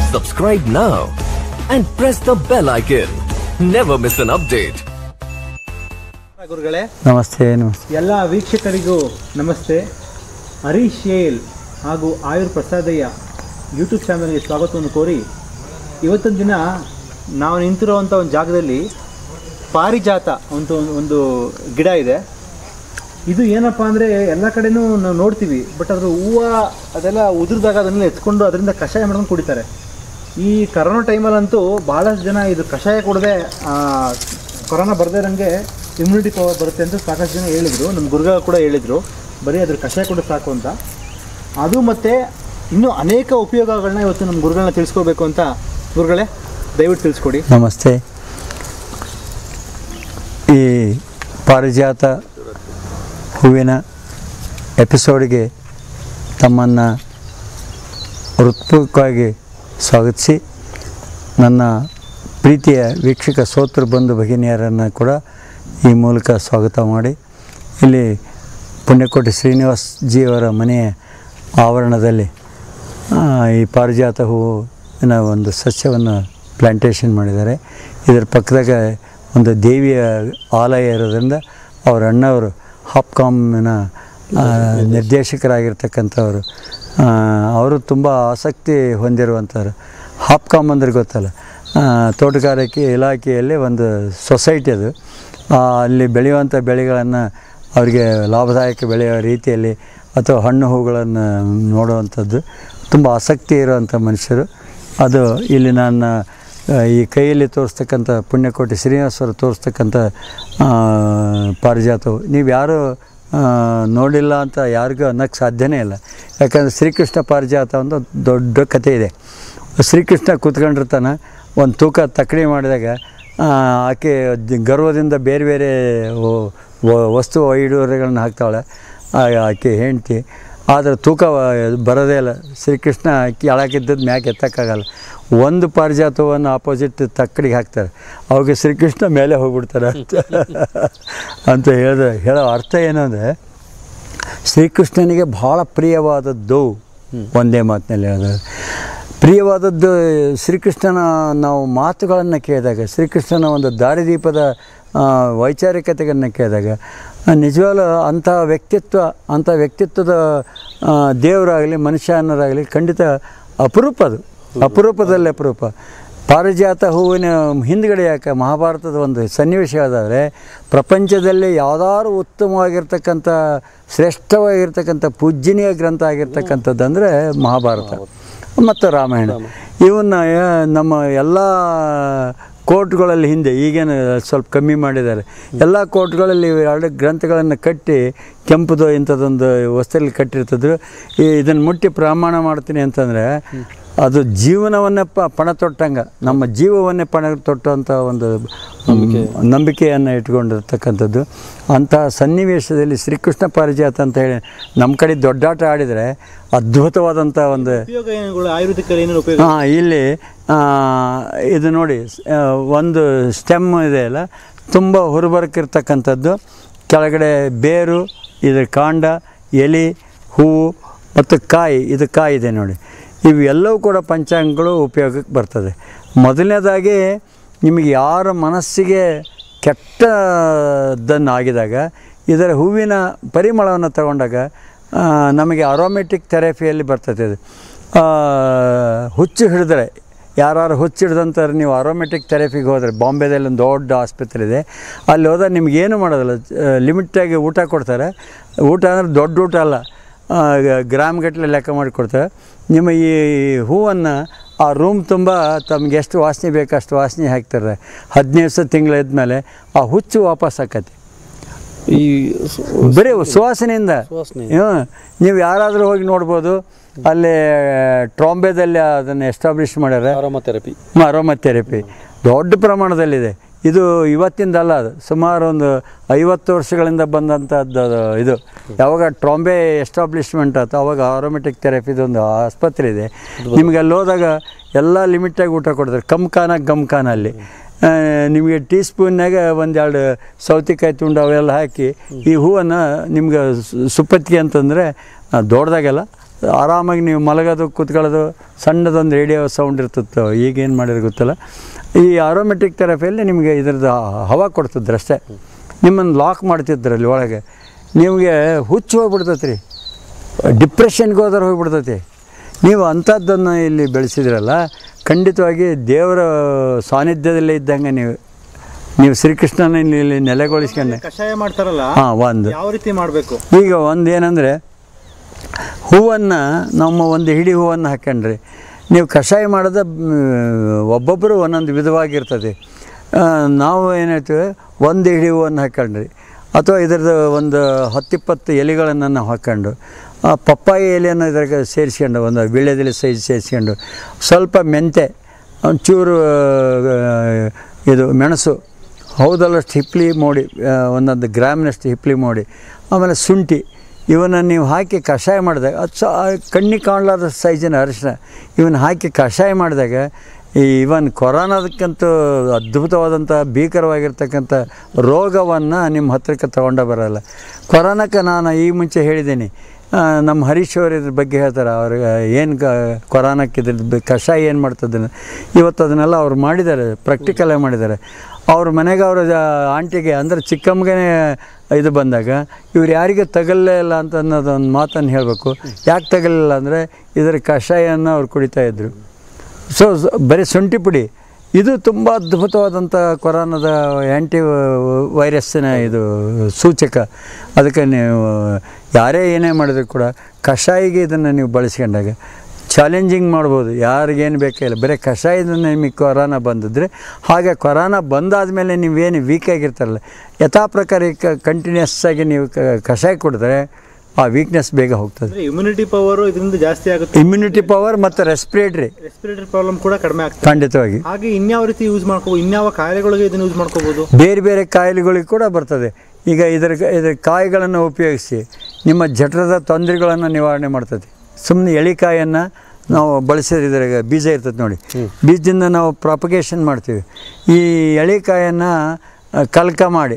Subscribe now and press the bell icon. Never miss an update. ಗುರುಗಳೇ ನಮಸ್ತೆ ನಮಸ್ತೆ ಎಲ್ಲ ವೀಕ್ಷಕರಿಗೂ ನಮಸ್ತೆ ಹರೀಶ್ ಏಲ್ ಹಾಗೂ ಆಯುರ್ ಪ್ರಸಾದಯ್ಯ ಯೂಟ್ಯೂಬ್ ಚಾನಲ್ಗೆ ಸ್ವಾಗತವನ್ನು ಕೋರಿ ಇವತ್ತಿನ ದಿನ ನಾವು ನಿಂತಿರುವಂಥ ಒಂದು ಜಾಗದಲ್ಲಿ ಪಾರಿಜಾತ ಅಂತ ಒಂದು- ಒಂದು ಗಿಡ ಇದೆ ಇದು ಏನಪ್ಪ ಅಂದರೆ ಎಲ್ಲ ಕಡೆನೂ ನಾವು ನೋಡ್ತೀವಿ ಬಟ್ ಅದ್ರ ಹೂವು ಅದೆಲ್ಲ ಉದುರಿದಾಗ ಅದನ್ನೆಲ್ಲ ಎತ್ಕೊಂಡು ಅದರಿಂದ ಕಷಾಯ ಮಾಡ್ಕೊಂಡು ಕುಡಿತಾರೆ ಈ ಕರೋನಾ ಟೈಮಲ್ಲಂತೂ ಭಾಳಷ್ಟು ಜನ ಇದು ಕಷಾಯ ಕುಡದೆ ಕೊರೋನಾ ಬರದೇ ಇರೋಂಗೆ ಇಮ್ಯುನಿಟಿ ಪವರ್ ಬರುತ್ತೆ ಅಂತ ಸಾಕಷ್ಟು ಜನ ಹೇಳಿದರು ನಮ್ಮ ಗುರುಗ ಕೂಡ ಹೇಳಿದರು ಬರೀ ಅದ್ರ ಕಷಾಯ ಕೂಡ ಸಾಕು ಅಂತ ಅದು ಮತ್ತು ಇನ್ನೂ ಅನೇಕ ಉಪಯೋಗಗಳನ್ನ ಇವತ್ತು ನಮ್ಮ ಗುರುಗಳನ್ನ ತಿಳಿಸ್ಕೋಬೇಕು ಅಂತ ಗುರುಗಳೇ ದಯವಿಟ್ಟು ತಿಳಿಸ್ಕೊಡಿ ನಮಸ್ತೆ ಈ ಪಾರಿಜಾತ ಹೂವಿನ ಎಪಿಸೋಡ್ಗೆ ತಮ್ಮನ್ನು ಹೃತ್ಪೂರ್ವಕವಾಗಿ ಸ್ವಾಗತಿಸಿ ನನ್ನ ಪ್ರೀತಿಯ ವೀಕ್ಷಕ ಸೋತೃ ಬಂಧು ಭಗಿನಿಯರನ್ನು ಕೂಡ ಈ ಮೂಲಕ ಸ್ವಾಗತ ಮಾಡಿ ಇಲ್ಲಿ ಪುಣ್ಯಕೋಟಿ ಶ್ರೀನಿವಾಸ್ ಜಿಯವರ ಮನೆಯ ಆವರಣದಲ್ಲಿ ಆ, ಈ ಪಾರಿಜಾತ ಹೂವಿನ ಒಂದು ಸಸ್ಯವನ್ನು ಪ್ಲ್ಯಾಂಟೇಷನ್ ಮಾಡಿದ್ದಾರೆ ಇದರ ಪಕ್ಕದಾಗ ಒಂದು ದೇವಿಯ ಆಲಯ ಇರೋದ್ರಿಂದ ಅವರ ಅಣ್ಣವರು ಹಾಪ್ಕಾಮ್ನ ಆ, ನಿರ್ದೇಶಕರಾಗಿರ್ತಕ್ಕಂಥವ್ರು ಆ, ಅವರು ತುಂಬ ಆಸಕ್ತಿ ಹೊಂದಿರುವಂಥವ್ರು ಹಾಪ್ಕಾಮ್ ಅಂದ್ರೆ ಗೊತ್ತಲ್ಲ ಆ, ತೋಟಗಾರಿಕೆ ಇಲಾಖೆಯಲ್ಲಿ ಒಂದು ಸೊಸೈಟಿ ಅದು ಆ, ಅಲ್ಲಿ ಬೆಳೆಯುವಂಥ ಬೆಳೆಗಳನ್ನು ಅವರಿಗೆ ಲಾಭದಾಯಕ ಬೆಳೆಯುವ ರೀತಿಯಲ್ಲಿ ಅಥವಾ ಹಣ್ಣು ಹೂಗಳನ್ನು ನೋಡುವಂಥದ್ದು ತುಂಬ ಆಸಕ್ತಿ ಇರುವಂಥ ಮನುಷ್ಯರು ಅದು ಇಲ್ಲಿ ನನ್ನ ಆ, ಈ ಕೈಯಲ್ಲಿ ತೋರಿಸ್ತಕ್ಕಂಥ ಪುಣ್ಯಕೋಟಿ ಶ್ರೀನಿವಾಸರು ತೋರಿಸ್ತಕ್ಕಂಥ ಆ, ಪಾರಿಜಾತವು ನೀವು ಯಾರು ಆ, ನೋಡಿಲ್ಲ ಅಂತ ಯಾರಿಗೂ ಅನ್ನೋಕ್ಕೆ ಸಾಧ್ಯನೇ ಇಲ್ಲ ಯಾಕಂದರೆ ಶ್ರೀಕೃಷ್ಣ ಪಾರಿಜಾತ ಒಂದು ದೊಡ್ಡ ಕಥೆ ಇದೆ ಶ್ರೀಕೃಷ್ಣ ಕೂತ್ಕೊಂಡಿರ್ತಾನೆ ಒಂದು ತೂಕ ತಕ್ಕಡಿ ಮಾಡಿದಾಗ ಆ, ಆಕೆ ದ್- ಗರ್ವದಿಂದ ಬೇರೆ ಬೇರೆ ವ- ವ- ವಸ್ತು ಐಡುವರೆಗಳನ್ನ ಹಾಕ್ತಾಳೆ ಆ- ಆಕೆ ಹೆಂಡ್ತಿ ಆದರೆ ತೂಕ ಬರೋದೇ ಇಲ್ಲ ಶ್ರೀಕೃಷ್ಣ ಕೆಳಗಿದ್ದದ್ದು ಮ್ಯಾಕೆ ಎತ್ತಕ್ಕಾಗಲ್ಲ ಒಂದು ಪಾರಿಜಾತವನ್ನು ಆಪೋಸಿಟ್ ತಕ್ಕಡಿಗೆ ಹಾಕ್ತಾರೆ ಅವಾಗ ಶ್ರೀಕೃಷ್ಣ ಮೇಲೆ ಹೋಗ್ಬಿಡ್ತಾರೆ ಅಂತ ಅಂತ ಹೇಳಿದ್ರೆ ಹೇಳೋ ಅರ್ಥ ಏನು ಅಂದರೆ ಶ್ರೀಕೃಷ್ಣನಿಗೆ ಭಾಳ ಪ್ರಿಯವಾದದ್ದು ಒಂದೇ ಮಾತಿನಲ್ಲಿ ಹೇಳಿದ್ರೆ ಪ್ರಿಯವಾದದ್ದು ಶ್ರೀಕೃಷ್ಣನ ನಾವು ಮಾತುಗಳನ್ನು ಕೇಳಿದಾಗ ಶ್ರೀಕೃಷ್ಣನ ಒಂದು ದಾರಿದೀಪದ ಆ, ವೈಚಾರಿಕತೆಗಳನ್ನು ಕೇಳಿದಾಗ ಆ, ನಿಜವಾಗ್ಲೂ ಅಂಥ ವ್ಯಕ್ತಿತ್ವ ಅಂಥ ವ್ಯಕ್ತಿತ್ವದ ಆ, ದೇವರಾಗಲಿ ಮನುಷ್ಯನರಾಗಲಿ ಖಂಡಿತ ಅಪರೂಪ ಅದು ಅಪರೂಪದಲ್ಲಿ ಅಪರೂಪ ಪಾರಿಜಾತ ಹೂವಿನ ಹಿಂದ್ಗಡೆ ಯಾಕೆ ಮಹಾಭಾರತದ ಒಂದು ಸನ್ನಿವೇಶ ಯಾವುದಾದ್ರೆ ಪ್ರಪಂಚದಲ್ಲಿ ಯಾವ್ದಾದ್ರು ಉತ್ತಮವಾಗಿರ್ತಕ್ಕಂಥ ಶ್ರೇಷ್ಠವಾಗಿರ್ತಕ್ಕಂಥ ಪೂಜ್ಯನೀಯ ಗ್ರಂಥ ಆಗಿರ್ತಕ್ಕಂಥದ್ದು ಅಂದರೆ ಮಹಾಭಾರತ ಮತ್ತು ರಾಮಾಯಣ ಇವನ್ನ ಆ, ನಮ್ಮ ಎಲ್ಲ ಕೋರ್ಟ್ಗಳಲ್ಲಿ ಹಿಂದೆ ಈಗೇನು ಸ್ವಲ್ಪ ಕಮ್ಮಿ ಮಾಡಿದ್ದಾರೆ ಎಲ್ಲ ಕೋರ್ಟ್ಗಳಲ್ಲಿ ಇವು ಎರಡು ಗ್ರಂಥಗಳನ್ನು ಕಟ್ಟಿ ಕೆಂಪುದು ಇಂಥದ್ದೊಂದು ವಸ್ತುಲ್ಲಿ ಕಟ್ಟಿರ್ತದ್ರು ಈ ಇದನ್ನು ಮುಟ್ಟಿ ಪ್ರಮಾಣ ಮಾಡ್ತೀನಿ ಅಂತಂದರೆ ಅದು ಜೀವನವನ್ನೇ ಪ ಪಣ ತೊಟ್ಟಂಗೆ ನಮ್ಮ ಜೀವವನ್ನೇ ಪಣ ತೊಟ್ಟಂಥ ಒಂದು ನಂಬಿಕೆಯನ್ನು ಇಟ್ಕೊಂಡಿರ್ತಕ್ಕಂಥದ್ದು ಅಂತಹ ಸನ್ನಿವೇಶದಲ್ಲಿ ಶ್ರೀಕೃಷ್ಣ ಪಾರಿಜಾತ ಅಂತ ಹೇಳಿ ನಮ್ಮ ಕಡೆ ದೊಡ್ಡಾಟ ಆಡಿದರೆ ಅದ್ಭುತವಾದಂಥ ಒಂದು ಉಪಯೋಗ ಏನುಗಳು ಆಯುರ್ವೇದಿಕಲ್ಲಿ ಏನೇನು ಉಪಯೋಗ ಹಾಂ ಇಲ್ಲಿ ಆ, ಇದು ನೋಡಿ ಸ್- ಆ, ಒಂದು ಸ್ಟೆಮ್ ಇದೆ ಅಲ್ಲ ತುಂಬ ಹುರುಬರಕಿರ್ತಕ್ಕಂಥದ್ದು ಕೆಳಗಡೆ ಬೇರು ಇದ್ರ ಕಾಂಡ ಎಲೆ ಹೂವು ಮತ್ತು ಕಾಯಿ ಇದು ಕಾಯಿ ಇದೆ ನೋಡಿ ಇವೆಲ್ಲವೂ ಕೂಡ ಪಂಚಾಂಗಗಳು ಉಪಯೋಗಕ್ಕೆ ಬರ್ತದೆ ಮೊದಲನೇದಾಗಿ ನಿಮಗೆ ಯಾರ ಮನಸ್ಸಿಗೆ ಕೆಟ್ಟದ್ದನ್ನು ಆಗಿದಾಗ ಇದರ ಹೂವಿನ ಪರಿಮಳವನ್ನು ತಗೊಂಡಾಗ ಆ, ನಮಗೆ ಅರೋಮೆಟಿಕ್ ಥೆರಪಿಯಲ್ಲಿ ಬರ್ತದೆ ಇದು ಆ, ಹುಚ್ಚು ಹಿಡಿದ್ರೆ ಯಾರು ಹುಚ್ಚು ಹಿಡ್ದಂತಾರೆ ನೀವು ಅರೋಮೆಟಿಕ್ ಥೆರಪಿಗೆ ಹೋದರೆ ಬಾಂಬೆದಲ್ಲಿ ಒಂದು ದೊಡ್ಡ ಆಸ್ಪತ್ರೆ ಇದೆ ಅಲ್ಲಿ ಹೋದಾಗ ನಿಮ್ಗೆ ಏನು ಮಾಡೋದಿಲ್ಲ ಲಿಮಿಟಾಗಿ ಊಟ ಕೊಡ್ತಾರೆ ಊಟ ಅಂದರೆ ದೊಡ್ಡ ಊಟ ಅಲ್ಲ ಆ, ಗ- ಗ್ರಾಮ್ಗಟ್ಟಲೆ ಲೆಕ್ಕ ಮಾಡಿ ಕೊಡ್ತಾರೆ ನಿಮ್ಮ ಈ ಹೂವನ್ನು ಆ ರೂಮ್ ತುಂಬ ತಮ್ಗೆ ಎಷ್ಟು ವಾಸನೆ ಬೇಕು ಅಷ್ಟು ವಾಸನೆ ಹಾಕ್ತಾರೆ ಹದಿನೈದು ದಿವಸ ತಿಂಗಳು ಇದ್ಮೇಲೆ ಆ ಹುಚ್ಚು ವಾಪಸ್ ಆಕತಿ ಈ ಬರೀ ಸುವಾಸನೆಯಿಂದ ಸುವಾಸನೆ. ಹ್ಮ್. ನೀವು ಯಾರಾದರೂ ಹೋಗಿ ನೋಡ್ಬೋದು ಅಲ್ಲಿ ಟ್ರಾಂಬೆದಲ್ಲಿ ಅದನ್ನು ಎಸ್ಟಾಬ್ಲಿಷ್ ಮಾಡ್ಯಾರ ಆರೋಮಥೆರಪಿ ಅರೋಮ ಥೆರಪಿ ದೊಡ್ಡ ಪ್ರಮಾಣದಲ್ಲಿದೆ ಇದು ಇವತ್ತಿಂದಲ್ಲ ಅದು ಸುಮಾರು ಒಂದು ಐವತ್ತು ವರ್ಷಗಳಿಂದ ಬಂದಂಥದ್ದು ಅದು ಇದು ಯಾವಾಗ ಟ್ರಾಂಬೆ ಎಸ್ಟಾಬ್ಲಿಷ್ಮೆಂಟ್ ಆಯ್ತು ಅವಾಗ ಆರೋಮೆಟಿಕ್ ಥೆರಪಿದು ಒಂದು ಆಸ್ಪತ್ರೆ ಇದೆ ನಿಮಗೆ ಅಲ್ಲಿ ಹೋದಾಗ ಎಲ್ಲ ಲಿಮಿಟಾಗಿ ಊಟ ಕೊಡ್ತಾರೆ ಕಮ್ ಖಾನ ಗಮ್ ಖಾನ ಅಲ್ಲಿ ಆ, ನಿಮಗೆ ಟೀ ಸ್ಪೂನ್ನಾಗ ಒಂದೆರಡು ಸೌತೆಕಾಯಿ ತುಂಡು ಅವೆಲ್ಲ ಹಾಕಿ ಈ ಹೂವನ್ನು ನಿಮ್ಗೆ ಸು- ಸುಪ್ಪತ್ತಿಗೆ ಅಂತಂದರೆ ದೊಡ್ಡದಾಗೆಲ್ಲ ಆರಾಮಾಗಿ ನೀವು ಮಲಗೋದು ಕೂತ್ಕೊಳ್ಳೋದು ಸಣ್ಣದೊಂದು ರೇಡಿಯೋ ಸೌಂಡ್ ಇರ್ತಿತ್ತು ಈಗೇನು ಮಾಡಿದ್ರೆ ಗೊತ್ತಿಲ್ಲ ಈ ಆರೋಮೆಟಿಕ್ ಥೆರಪಿಯಲ್ಲಿ ನಿಮಗೆ ಇದ್ರದ್ದು ಹವಾ ಕೊಡ್ತಿದ್ರು ಅಷ್ಟೇ ನಿಮ್ಮನ್ನು ಲಾಕ್ ಮಾಡ್ತಿದ್ರಲ್ಲಿ ಒಳಗೆ ನಿಮಗೆ ಹುಚ್ಚು ಹೋಗ್ಬಿಡ್ತೈತೆ ರೀ ಡಿಪ್ರೆಷನ್ಗೆ ಹೋದ್ರೆ ಹೋಗ್ಬಿಡ್ತೈತಿ ನೀವು ಅಂಥದ್ದನ್ನು ಇಲ್ಲಿ ಬೆಳೆಸಿದ್ರಲ್ಲ ಖಂಡಿತವಾಗಿ ದೇವರ ಸಾನ್ನಿಧ್ಯದಲ್ಲೇ ಇದ್ದಂಗೆ ನೀವು ನೀವು ಶ್ರೀಕೃಷ್ಣನ ಇಲ್ಲಿ ಇಲ್ಲಿ ನೆಲೆಗೊಳಿಸ್ಕೊಂಡೆ ಕಷಾಯ ಮಾಡ್ತಾರಲ್ಲ ಹಾಂ ಒಂದು ಯಾವ ರೀತಿ ಮಾಡಬೇಕು ಈಗ ಒಂದು ಏನಂದರೆ ಹೂವನ್ನು ನಮ್ಮ ಒಂದು ಹಿಡಿ ಹೂವನ್ನು ಹಾಕ್ಕೊಂಡ್ರಿ ನೀವು ಕಷಾಯ ಮಾಡೋದ ಒಬ್ಬೊಬ್ಬರು ಒಂದೊಂದು ವಿಧವಾಗಿರ್ತದೆ ಆ, ನಾವು ಏನು ಹೇಳ್ತೀವಿ ಒಂದು ಹಿಡಿ ಹೂವನ್ನು ಹಾಕ್ಕೊಂಡ್ರಿ ಅಥವಾ ಇದ್ರದ್ದು ಒಂದು ಹತ್ತಿಪ್ಪತ್ತು ಎಲೆಗಳನ್ನು ನಾವು ಹಾಕ್ಕೊಂಡು ಆ ಪಪ್ಪಾಯಿ ಎಲೆಯನ್ನು ಇದ್ರಾಗ ಸೇರಿಸ್ಕೊಂಡು ಒಂದು ವೀಳ್ಯದೆಲೆ ಸೈಜ್ ಸೇರಿಸ್ಕೊಂಡು ಸ್ವಲ್ಪ ಮೆಂತೆ ಒಂಚೂರು ಆ, ಇದು ಮೆಣಸು ಹೌದಲ್ಲಷ್ಟು ಹಿಪ್ಲಿ ಮೋಡಿ ಆ, ಒಂದೊಂದು ಗ್ರಾಮ್ನಷ್ಟು ಹಿಪ್ಲಿ ಮೋಡಿ ಆಮೇಲೆ ಶುಂಠಿ ಇವನ್ನ ನೀವು ಹಾಕಿ ಕಷಾಯ ಮಾಡಿದಾಗ ಅದು ಸ ಕಣ್ಣಿಗೆ ಕಾಣಲಾರ್ದ ಸೈಜಿನ ಅರಿಶಿನ ಇವನ್ನ ಹಾಕಿ ಕಷಾಯ ಮಾಡಿದಾಗ ಈ ಇವನ್ ಕೊರೋನಾದಕ್ಕಂತೂ ಅದ್ಭುತವಾದಂಥ ಭೀಕರವಾಗಿರ್ತಕ್ಕಂಥ ರೋಗವನ್ನು ನಿಮ್ಮ ಹತ್ರಕ್ಕೆ ತಗೊಂಡ ಬರಲ್ಲ ಕೊರೋನಾಕ್ಕೆ ನಾನು ಈ ಮುಂಚೆ ಹೇಳಿದ್ದೀನಿ ಆ, ನಮ್ಮ ಹರೀಶ್ ಅವರು ಇದ್ರ ಬಗ್ಗೆ ಹೇಳ್ತಾರೆ ಅವ್ರಿಗೆ ಏನು ಕ ಕೊರೋನಾಕ್ಕೆ ಇದ್ರ ಬ- ಕಷಾಯ ಏನು ಮಾಡ್ತದೆ ಇವತ್ತು ಅದನ್ನೆಲ್ಲ ಅವ್ರು ಮಾಡಿದ್ದಾರೆ ಪ್ರಾಕ್ಟಿಕಲೇ ಮಾಡಿದ್ದಾರೆ ಅವ್ರ ಮನೆಗೆ ಅವ್ರ ಆಂಟಿಗೆ ಅಂದರೆ ಚಿಕ್ಕಮ್ಮಗೆ ಇದು ಬಂದಾಗ ಇವ್ರು ಯಾರಿಗೆ ತಗಲೇ ಇಲ್ಲ ಅಂತ ಅನ್ನೋದೊಂದು ಮಾತನ್ನು ಹೇಳಬೇಕು ಯಾಕೆ ತಗಲಿಲ್ಲ ಅಂದರೆ ಇದರ ಕಷಾಯವನ್ನು ಅವ್ರು ಕುಡಿತಾ ಇದ್ರು ಸೊ ಸ- ಬರೀ ಶುಂಠಿ ಪುಡಿ ಇದು ತುಂಬ ಅದ್ಭುತವಾದಂಥ ಕೊರೋನಾದ ಆ್ಯಂಟಿ ವೈರಸ್ಸಿನ ಇದು ಸೂಚಕ ಅದಕ್ಕೆ ನೀವು ಯಾರೇ ಏನೇ ಮಾಡಿದ್ರು ಕೂಡ ಕಷಾಯಿಗೆ ಇದನ್ನು ನೀವು ಬಳಸ್ಕೊಂಡಾಗ ಚಾಲೆಂಜಿಂಗ್ ಮಾಡ್ಬೋದು ಯಾರಿಗೇನು ಬೇಕಿಲ್ಲ ಬರೀ ಕಷಾಯದಿಂದ ನಿಮಗೆ ಕೊರೋನಾ ಬಂದಿದ್ರೆ ಹಾಗೆ ಕೊರೋನಾ ಬಂದಾದ ಮೇಲೆ ನೀವೇನು ವೀಕ್ ಆಗಿರ್ತಾರಲ್ಲ ಯಥಾ ಪ್ರಕಾರ ಕಂಟಿನ್ಯೂಸ್ ಆಗಿ ನೀವು ಕ- ಕಷಾಯ ಕುಡಿದ್ರೆ ಆ ವೀಕ್ನೆಸ್ ಬೇಗ ಹೋಗ್ತದೆ ಅಂದ್ರೆ ಇಮ್ಯುನಿಟಿ ಪವರ್ ಇದರಿಂದ ಜಾಸ್ತಿ ಆಗುತ್ತೆ ಇಮ್ಯುನಿಟಿ ಪವರ್ ಮತ್ತು ರೆಸ್ಪಿರೇಟ್ರಿ ರೆಸ್ಪಿರೇಟರಿ ಪ್ರಾಬ್ಲಮ್ ಕೂಡ ಕಡಿಮೆ ಆಗ್ತದೆ ಖಂಡಿತವಾಗಿ ಹಾಗೆ ಇನ್ಯಾವ ರೀತಿ ಯೂಸ್ ಮಾಡ್ಕೋಬಹುದು ಇನ್ಯಾವ ಕಾಯಿಲೆಗಳಿಗೆ ಇದನ್ನ ಯೂಸ್ ಮಾಡ್ಕೋಬಹುದು ಬೇರೆ ಬೇರೆ ಕಾಯಿಲೆಗಳಿಗೆ ಕೂಡ ಬರ್ತದೆ ಈಗ ಇದರ ಇದರ ಕಾಯಿಗಳನ್ನು ಉಪಯೋಗಿಸಿ ನಿಮ್ಮ ಜಠರದ ತೊಂದರೆಗಳನ್ನು ನಿವಾರಣೆ ಮಾಡ್ತದೆ ಸುಮ್ಮನೆ ಎಳಿಕಾಯನ್ನು ನಾವು ಬಳಸಿದ್ರೆ ಇದ್ರಾಗ ಬೀಜ ಇರ್ತದೆ ನೋಡಿ ಬೀಜದಿಂದ ನಾವು ಪ್ರಾಪಗೇಷನ್ ಮಾಡ್ತೀವಿ ಈ ಎಳಿಕಾಯನ್ನು ಕಲ್ಕ ಮಾಡಿ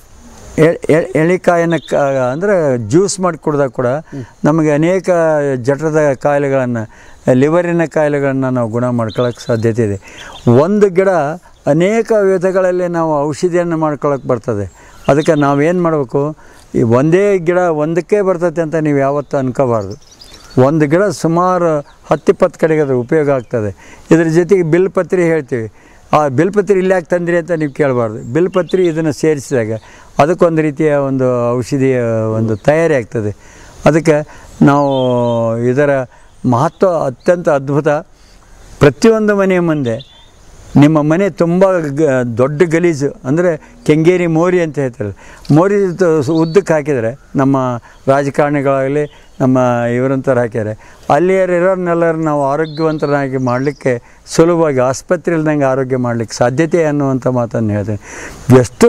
ಎ- ಎ- ಎಳಿಕಾಯನ್ನು ಕ ಅಂದರೆ ಜ್ಯೂಸ್ ಮಾಡಿ ಕುಡ್ದಾಗ ಕೂಡ ನಮಗೆ ಅನೇಕ ಜಠರದ ಕಾಯಿಲೆಗಳನ್ನು ಲಿವರಿನ ಕಾಯಿಲೆಗಳನ್ನು ನಾವು ಗುಣ ಮಾಡ್ಕೊಳ್ಳೋಕ್ಕೆ ಸಾಧ್ಯತೆ ಇದೆ ಒಂದು ಗಿಡ ಅನೇಕ ವಿಧಗಳಲ್ಲಿ ನಾವು ಔಷಧಿಯನ್ನು ಮಾಡ್ಕೊಳ್ಳೋಕೆ ಬರ್ತದೆ ಅದಕ್ಕೆ ನಾವೇನು ಮಾಡಬೇಕು ಈ ಒಂದೇ ಗಿಡ ಒಂದಕ್ಕೆ ಬರ್ತೈತೆ ಅಂತ ನೀವು ಯಾವತ್ತೂ ಅನ್ಕೋಬಾರ್ದು ಒಂದು ಗಿಡ ಸುಮಾರು ಹತ್ತಿಪ್ಪತ್ತು ಕಡೆಗೆ ಅದು ಉಪಯೋಗ ಆಗ್ತದೆ ಇದ್ರ ಜೊತೆಗೆ ಬಿಲ್ಪತ್ರಿ ಹೇಳ್ತೀವಿ ಆ ಬಿಲ್ಪತ್ರಿ ಇಲ್ಲಿ ಯಾಕೆ ತಂದ್ರಿ ಅಂತ ನೀವು ಕೇಳಬಾರ್ದು ಬಿಲ್ಪತ್ರಿ ಇದನ್ನು ಸೇರಿಸಿದಾಗ ಅದಕ್ಕೊಂದು ರೀತಿಯ ಒಂದು ಔಷಧಿಯ ಒಂದು ತಯಾರಿ ಆಗ್ತದೆ ಅದಕ್ಕೆ ನಾವು ಇದರ ಮಹತ್ವ ಅತ್ಯಂತ ಅದ್ಭುತ ಪ್ರತಿಯೊಂದು ಮನೆಯ ಮುಂದೆ ನಿಮ್ಮ ಮನೆ ತುಂಬ ಗ ದೊಡ್ಡ ಗಲೀಜು ಅಂದರೆ ಕೆಂಗೇರಿ ಮೋರಿ ಅಂತ ಹೇಳ್ತಾರೆ ಮೋರಿ ತ- ಸು- ಉದ್ದಕ್ಕೆ ಹಾಕಿದರೆ ನಮ್ಮ ರಾಜಕಾರಣಿಗಳಾಗಲಿ ನಮ್ಮ ಇವರಂಥವ್ರು ಹಾಕ್ಯಾರೆ ಅಲ್ಲಿಯರಿರೋರ್ನೆಲ್ಲರೂ ನಾವು ಆರೋಗ್ಯವಂತರಾಗಿ ಮಾಡಲಿಕ್ಕೆ ಸುಲಭವಾಗಿ ಆಸ್ಪತ್ರೆ ಇಲ್ದಂಗೆ ಆರೋಗ್ಯ ಮಾಡಲಿಕ್ಕೆ ಸಾಧ್ಯತೆ ಅನ್ನುವಂಥ ಮಾತನ್ನು ಹೇಳ್ತೇನೆ ಎಷ್ಟು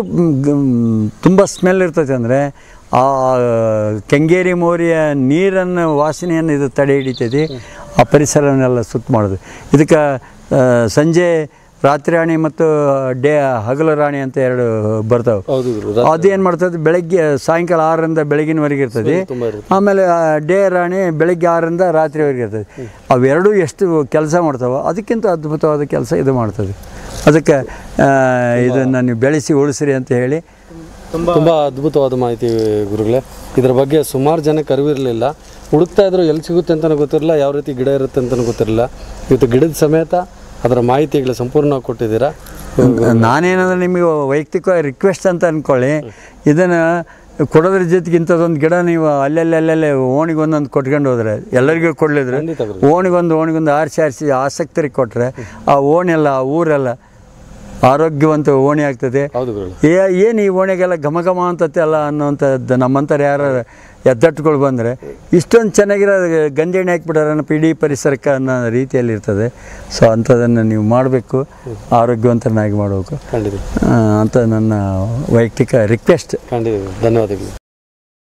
ತುಂಬ ಸ್ಮೆಲ್ ಇರ್ತೈತೆ ಅಂದರೆ ಆ ಕೆಂಗೇರಿ ಮೋರಿಯ ನೀರನ್ನು ವಾಸನೆಯನ್ನು ಇದು ತಡೆ ಹಿಡಿತೈತಿ ಆ ಪರಿಸರವನ್ನೆಲ್ಲ ಸುತ್ತ ಮಾಡೋದು ಇದಕ್ಕೆ ಆ, ಸಂಜೆ ರಾತ್ರಿ ರಾಣಿ ಮತ್ತು ಡೇ ಹಗಲು ರಾಣಿ ಅಂತ ಎರಡು ಬರ್ತಾವೆ ಹೌದು ಗುರು ಅದು ಏನು ಮಾಡ್ತದೆ ಬೆಳಗ್ಗೆ ಸಾಯಂಕಾಲ ಆರರಿಂದ ಬೆಳಗಿನವರೆಗೆ ಇರ್ತದೆ ತುಂಬ ಇರುತ್ತೆ ಆಮೇಲೆ ಆ ಡೇ ರಾಣಿ ಬೆಳಗ್ಗೆ ಆರರಿಂದ ರಾತ್ರಿವರೆಗೆ ಇರ್ತದೆ ಅವೆರಡೂ ಎಷ್ಟು ಕೆಲಸ ಮಾಡ್ತಾವೋ ಅದಕ್ಕಿಂತ ಅದ್ಭುತವಾದ ಕೆಲಸ ಇದು ಮಾಡ್ತದೆ ಅದಕ್ಕೆ ಆ, ಇದನ್ನು ನೀವು ಬೆಳೆಸಿ ಉಳಿಸ್ರಿ ಅಂತ ಹೇಳಿ ತುಂಬಾ ತುಂಬ ಅದ್ಭುತವಾದ ಮಾಹಿತಿ ಗುರುಗಳೇ ಇದ್ರ ಬಗ್ಗೆ ಸುಮಾರು ಜನಕ್ಕೆ ಅರಿವಿರಲಿಲ್ಲ ಹುಡುಕ್ತಾ ಇದ್ರು ಎಲ್ಲಿ ಸಿಗುತ್ತೆ ಅಂತಲೂ ಗೊತ್ತಿರಲಿಲ್ಲ ಯಾವ ರೀತಿ ಗಿಡ ಇರುತ್ತೆ ಅಂತಲೂ ಗೊತ್ತಿರಲಿಲ್ಲ ಇವತ್ತು ಗಿಡದ ಸಮೇತ ಅದರ ಮಾಹಿತಿಗಳು ಸಂಪೂರ್ಣವಾಗಿ ಕೊಟ್ಟಿದ್ದೀರಾ ನಾನೇನಂದ್ರೆ ನಿಮಗೆ ವೈಯಕ್ತಿಕ ರಿಕ್ವೆಸ್ಟ್ ಅಂತ ಅಂದ್ಕೊಳ್ಳಿ ಇದನ್ನು ಕೊಡೋದ್ರ ಜೊತೆಗೆ ಇಂಥದ್ದೊಂದು ಗಿಡ ನೀವು ಅಲ್ಲೆಲ್ಲ ಅಲ್ಲೆಲ್ಲೇ ಓಣಿಗೆ ಒಂದೊಂದು ಕೊಟ್ಕೊಂಡು ಹೋದ್ರೆ ಎಲ್ಲರಿಗೂ ಕೊಡಲಿದ್ರೆ ಖಂಡಿತ ಗುರು. ಓಣಿಗೊಂದು ಓಣಿಗೊಂದು ಆರಿಸಿ ಆರಿಸಿ ಆಸಕ್ತರಿಗೆ ಕೊಟ್ಟರೆ ಆ ಓಣೆಲ್ಲ ಆ ಊರೆಲ್ಲ ಆರೋಗ್ಯವಂತ ಓಣಿ ಆಗ್ತದೆ ಹೌದು ಗುರುಗಳು ಏ ಏನು ಈ ಓಣೆಗೆಲ್ಲ ಘಮ ಘಮ ಅಂತತೆ ಅಲ್ಲ ಅನ್ನೋಂಥದ್ದು ನಮ್ಮಂಥವ್ರು ಯಾರು ಎದ್ದಟ್ಟುಗಳು ಬಂದರೆ ಇಷ್ಟೊಂದು ಚೆನ್ನಾಗಿರೋ ಗಂಜೆಣ್ಣೆ ಹಾಕ್ಬಿಟ್ಟಾರನಪ್ಪ ಇಡೀ ಪರಿಸರಕ್ಕೆ ಅನ್ನೋ ರೀತಿಯಲ್ಲಿ ಇರ್ತದೆ ಸೊ ಅಂಥದ್ದನ್ನು ನೀವು ಮಾಡಬೇಕು ಆರೋಗ್ಯವಂತನಾಗಿ ಮಾಡಬೇಕು ಖಂಡಿತ ಆ, ಅಂತ ನನ್ನ ವೈಯಕ್ತಿಕ ರಿಕ್ವೆಸ್ಟ್ ಖಂಡಿತ ಗುರು. ಧನ್ಯವಾದಗಳು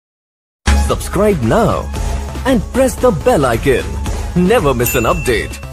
Subscribe now and press the bell icon. Never miss an update.